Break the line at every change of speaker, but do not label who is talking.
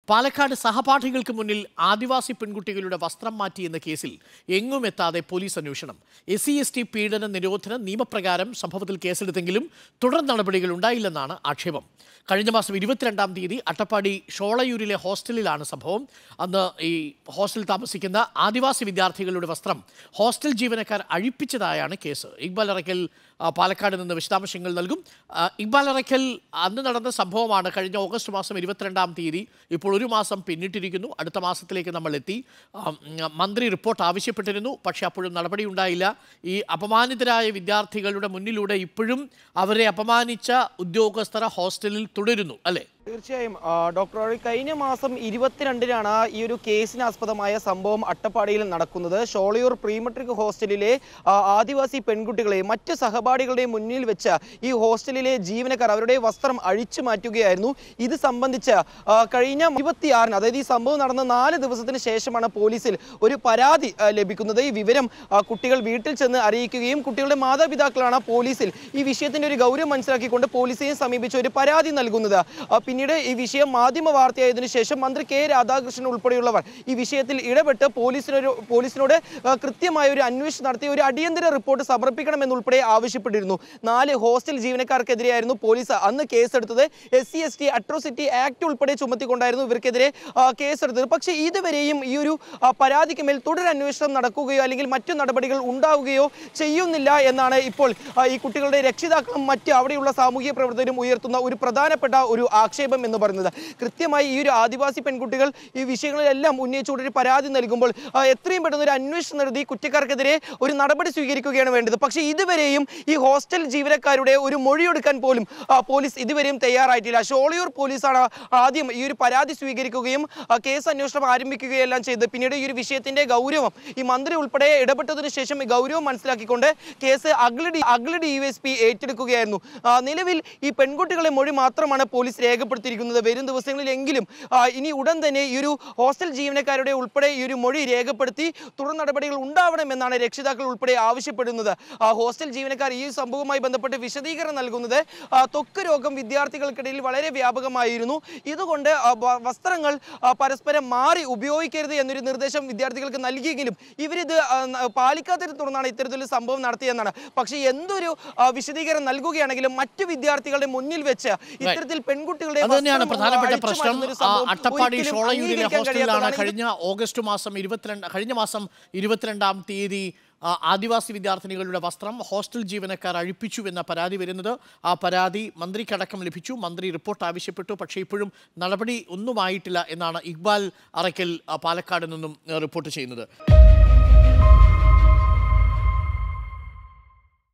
പാലക്കാട് സഹപാഠികൾക്ക് മുന്നിൽ ആദിവാസി പെൺകുട്ടികളുടെ വസ്ത്രം മാറ്റി എന്ന കേസിൽ എങ്ങും എത്താതെ പോലീസ് അന്വേഷണം എസ് സി എസ് ടി പീഡന നിരോധന നിയമപ്രകാരം സംഭവത്തിൽ കേസെടുത്തെങ്കിലും തുടർ നടപടികൾ ഉണ്ടായില്ലെന്നാണ് ആക്ഷേപം കഴിഞ്ഞ മാസം ഇരുപത്തിരണ്ടാം തീയതി അട്ടപ്പാടി ഷോളയൂരിലെ ഹോസ്റ്റലിലാണ് സംഭവം അന്ന് ഈ ഹോസ്റ്റലിൽ താമസിക്കുന്ന ആദിവാസി വിദ്യാർത്ഥികളുടെ വസ്ത്രം ഹോസ്റ്റൽ ജീവനക്കാർ അഴിപ്പിച്ചതായാണ് കേസ് ഇക്ബാൽ അറയ്ക്കൽ ആ, പാലക്കാട് നിന്ന് വിശദാംശങ്ങൾ നൽകും ആ, ഇക്ബാൽ അറയ്ക്കൽ അന്ന് നടന്ന സംഭവമാണ് കഴിഞ്ഞ ഓഗസ്റ്റ് മാസം ഇരുപത്തിരണ്ടാം തീയതി ഇപ്പോൾ ഒരു മാസം പിന്നിട്ടിരിക്കുന്നു അടുത്ത മാസത്തിലേക്ക് നമ്മൾ എത്തി ആ, ഉം, മന്ത്രി റിപ്പോർട്ട് ആവശ്യപ്പെട്ടിരുന്നു പക്ഷേ അപ്പോഴും നടപടി ഉണ്ടായില്ല ഈ അപമാനിതരായ വിദ്യാർത്ഥികളുടെ മുന്നിലൂടെ ഇപ്പോഴും അവരെ അപമാനിച്ച ഉദ്യോഗസ്ഥർ ഹോസ്റ്റലിൽ തുടരുന്നു അല്ലേ
തീർച്ചയായും ആ, ഡോക്ടർ റോയ് കഴിഞ്ഞ മാസം ഇരുപത്തിരണ്ടിനാണ് ഈ ഒരു കേസിനാസ്പദമായ സംഭവം അട്ടപ്പാടിയിൽ നടക്കുന്നത് ഷോളിയൂർ പ്രീ മെട്രിക് ഹോസ്റ്റലിലെ ആ, ആദിവാസി പെൺകുട്ടികളെ മറ്റ് സഹപാഠികളുടെയും മുന്നിൽ വെച്ച് ഈ ഹോസ്റ്റലിലെ ജീവനക്കാർ അവരുടെ വസ്ത്രം അഴിച്ചു മാറ്റുകയായിരുന്നു ഇത് സംബന്ധിച്ച് ആ, കഴിഞ്ഞ ഇരുപത്തിയാറിന് അതായത് ഈ സംഭവം നടന്ന നാല് ദിവസത്തിന് ശേഷമാണ് പോലീസിൽ ഒരു പരാതി ആ, ലഭിക്കുന്നത് ഈ വിവരം ആ, കുട്ടികൾ വീട്ടിൽ ചെന്ന് അറിയിക്കുകയും കുട്ടികളുടെ മാതാപിതാക്കളാണ് പോലീസിൽ ഈ വിഷയത്തിന്റെ ഒരു ഗൗരവം മനസ്സിലാക്കിക്കൊണ്ട് പോലീസിനെ സമീപിച്ച് ഒരു പരാതി നൽകുന്നത് ആ, പിന്നീട് ഈ വിഷയം മാധ്യമ വാർത്തയായതിനു ശേഷം മന്ത്രി കെ രാധാകൃഷ്ണൻ ഉൾപ്പെടെയുള്ളവർ ഈ വിഷയത്തിൽ ഇടപെട്ട് പോലീസിനൊരു പോലീസിനോട് ആ, കൃത്യമായ ഒരു അന്വേഷണം നടത്തി ഒരു അടിയന്തര റിപ്പോർട്ട് സമർപ്പിക്കണമെന്നുൾപ്പെടെ ആവശ്യപ്പെട്ടിരുന്നു നാല് ഹോസ്റ്റൽ ജീവനക്കാർക്കെതിരെയായിരുന്നു പോലീസ് അന്ന് കേസെടുത്തത് S C S T atrocity act ഉൾപ്പെടെ ചുമത്തിക്കൊണ്ടായിരുന്നു ഇവർക്കെതിരെ ആ, കേസെടുത്തത് പക്ഷേ ഇതുവരെയും ഈ ഒരു ആ, പരാതിക്ക് മേൽ തുടരന്വേഷണം നടക്കുകയോ അല്ലെങ്കിൽ മറ്റു നടപടികൾ ഉണ്ടാവുകയോ ചെയ്യുന്നില്ല എന്നാണ് ഇപ്പോൾ ആ, ഈ കുട്ടികളുടെ രക്ഷിതാക്കളും മറ്റ് അവിടെയുള്ള സാമൂഹിക പ്രവർത്തകരും ഉയർത്തുന്ന ഒരു പ്രധാനപ്പെട്ട ഒരു ആക്ഷേപം എന്ന് പറയുന്നത് കൃത്യമായി ഈ ഒരു ആദിവാസി പെൺകുട്ടികൾ ഈ വിഷയങ്ങളിലെല്ലാം ഉന്നയിച്ചുകൊണ്ട് ഒരു പരാതി നൽകുമ്പോൾ ആ, എത്രയും പെട്ടെന്ന് ഒരു അന്വേഷണം നടത്തി കുറ്റക്കാർക്കെതിരെ ഒരു നടപടി സ്വീകരിക്കുകയാണ് വേണ്ടത് പക്ഷേ ഇതുവരെയും ഈ ഹോസ്റ്റൽ ജീവനക്കാരുടെ ഒരു മൊഴിയെടുക്കാൻ പോലും ആ, പോലീസ് ഇതുവരെയും തയ്യാറായിട്ടില്ല ഷോളിയൂർ പോലീസാണ് ആദ്യം ഈ ഒരു പരാതി സ്വീകരിക്കുകയും ആ, കേസ് അന്വേഷണം ആരംഭിക്കുകയെല്ലാം ചെയ്ത് പിന്നീട് ഈ ഒരു വിഷയത്തിന്റെ ഗൗരവം ഈ മന്ത്രി ഉൾപ്പെടെ ഇടപെട്ടതിന് ശേഷം ഈ ഗൗരവം മനസ്സിലാക്കിക്കൊണ്ട് കേസ് അഗ്ലി അഗ്ലി ഡി എസ് പി ഏറ്റെടുക്കുകയായിരുന്നു ആ, നിലവിൽ ഈ പെൺകുട്ടികളെ മൊഴി മാത്രമാണ് പോലീസ് രേഖപ്പെടുത്തിയിരിക്കുന്നത് വരും ദിവസങ്ങളിലെങ്കിലും ആ, ഇനി ഉടൻ തന്നെ ഈ ഒരു ഹോസ്റ്റൽ ജീവനക്കാരുടെ ഉൾപ്പെടെ ഈ ഒരു മൊഴി രേഖപ്പെടുത്തി തുടർ നടപടികൾ ഉണ്ടാവണമെന്നാണ് രക്ഷിതാക്കൾ ഉൾപ്പെടെ ആവശ്യപ്പെടുന്നത് ആ, ഹോസ്റ്റൽ ജീവനക്കാർ ഈ സംഭവവുമായി ബന്ധപ്പെട്ട് വിശദീകരണം നൽകുന്നത് ആ, ത്വക്ക് രോഗം വിദ്യാർത്ഥികൾക്കിടയിൽ വളരെ വ്യാപകമായിരുന്നു ഇതുകൊണ്ട് ആ, വ- വസ്ത്രങ്ങൾ ആ, പരസ്പരം മാറി ഉപയോഗിക്കരുത് എന്നൊരു നിർദ്ദേശം വിദ്യാർത്ഥികൾക്ക് നൽകിയെങ്കിലും ഇവരിത് ആ, ന- പാലിക്കാത്തതിനെ തുടർന്നാണ് ഇത്തരത്തിലൊരു സംഭവം നടത്തിയെന്നാണ് പക്ഷേ എന്തൊരു ആ, വിശദീകരണം നൽകുകയാണെങ്കിലും മറ്റു വിദ്യാർത്ഥികളുടെ മുന്നിൽ വെച്ച് ഇത്തരത്തിൽ പെൺകുട്ടികളുടെ
അത് തന്നെയാണ്
വസ്ത്രം
പ്രധാനപ്പെട്ട
അഴിച്ചു
പ്രശ്നം
മാറ്റുന്ന ഒരു
ആ,
സംഭവം
അട്ടപ്പാടി
ഒരിക്കലും
ഷോളയൂരിലെ
അംഗീകരിക്കാൻ
ഹോസ്റ്റലിലാണ്
കഴിയാത്തതാണ്. ഇത്
കഴിഞ്ഞ ഓഗസ്റ്റ് മാസം ഇരുപത്തിരണ്ട് കഴിഞ്ഞ മാസം ഇരുപത്തിരണ്ടാം തീയതി ആ, ആദിവാസി വിദ്യാർത്ഥിനികളുടെ വസ്ത്രം ഹോസ്റ്റൽ ജീവനക്കാർ അഴിപ്പിച്ചു എന്ന പരാതി വരുന്നത് ആ പരാതി മന്ത്രിക്കടക്കം ലഭിച്ചു മന്ത്രി റിപ്പോർട്ട് ആവശ്യപ്പെട്ടു പക്ഷേ ഇപ്പോഴും നടപടി ഒന്നുമായിട്ടില്ല എന്നാണ് ഇക്ബാൽ അറയ്ക്കൽ ആ, പാലക്കാട് നിന്നും ആ, റിപ്പോർട്ട് ചെയ്യുന്നത്